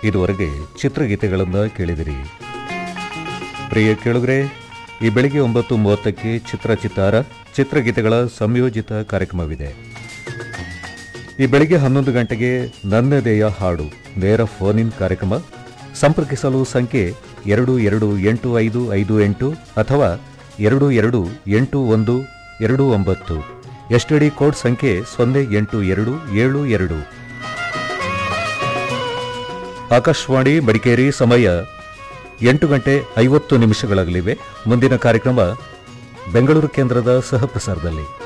ಇದುವರೆಗೆ ಚಿತ್ರಗೀತೆಗಳನ್ನು ಕೇಳಿದಿರಿ ಪ್ರಿಯ ಕೇಳುಗರೆ ಈ ಬೆಳಿಗ್ಗೆ ಒಂಬತ್ತು ಮೂವತ್ತಕ್ಕೆ ಚಿತ್ರ ಚಿತ್ತಾರ ಚಿತ್ರಗೀತೆಗಳ ಸಂಯೋಜಿತ ಕಾರ್ಯಕ್ರಮವಿದೆ ಈ ಬೆಳಿಗ್ಗೆ ಹನ್ನೊಂದು ಗಂಟೆಗೆ ನನ್ನದೆಯ ಹಾಡು ನೇರ ಫೋನ್ ಇನ್ ಕಾರ್ಯಕ್ರಮ ಸಂಪರ್ಕಿಸಲು ಸಂಖ್ಯೆ ಎರಡು ಎರಡು ಎಂಟು ಐದು ಐದು ಎಂಟು ಅಥವಾ ಎರಡು ಎರಡು ಎಂಟು ಒಂದು ಎರಡು ಒಂಬತ್ತು ಎಸ್ಟಿಡಿ ಕೋಡ್ ಸಂಖ್ಯೆ ಸೊನ್ನೆ ಎಂಟು ಎರಡು ಏಳು ಎರಡು ಆಕಾಶವಾಣಿ ಮಡಿಕೇರಿ ಸಮಯ ಎಂಟು ಗಂಟೆ ಐವತ್ತು ನಿಮಿಷಗಳಾಗಲಿವೆ ಮುಂದಿನ ಕಾರ್ಯಕ್ರಮ ಬೆಂಗಳೂರು ಕೇಂದ್ರದ ಸಹಪ್ರಸಾರದಲ್ಲಿ